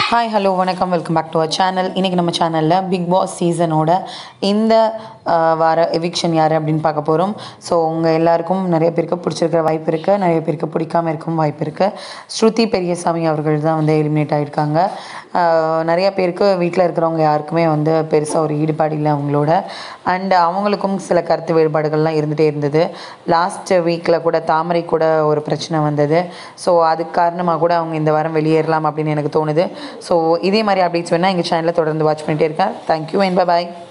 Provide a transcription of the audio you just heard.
hi hello வணக்கம் welcome back to our channel இன்றைக்கி நம்ம சேனலில் பிக் பாஸ் சீசனோட இந்த அஹ், வார எவிக்ஷன் யார் அப்படின்னு பார்க்க போகிறோம் ஸோ உங்கள் எல்லாருக்கும் நிறைய பேருக்கு பிடிச்சிருக்கிற வாய்ப்பு இருக்குது நிறைய பேருக்கு பிடிக்காம இருக்கும் வாய்ப்பு இருக்குது ஸ்ருதி பெரியசாமி அவர்கள் தான் வந்து எலிமினேட் ஆகியிருக்காங்க அஹ், நிறைய பேருக்கு வீட்டில் இருக்கிறவங்க யாருக்குமே வந்து பெருசாக ஒரு ஈடுபாடு இல்லை அவங்களோட அண்ட் அவங்களுக்கும் சில கருத்து வேறுபாடுகள்லாம் இருந்துகிட்டே இருந்தது லாஸ்ட் வீக்கில் கூட தாமரை கூட ஒரு பிரச்சனை வந்தது ஸோ அதுக்கு காரணமாக கூட அவங்க இந்த வாரம் வெளியேறலாம் அப்படின்னு எனக்கு தோணுது ஸோ இதே மாதிரி அப்டேட்ஸ் வேணால் எங்கள் சேனலில் தொடர்ந்து வாட்ச் பண்ணிட்டே இருக்கேன் தேங்க்யூ அண்ட் பை பாய்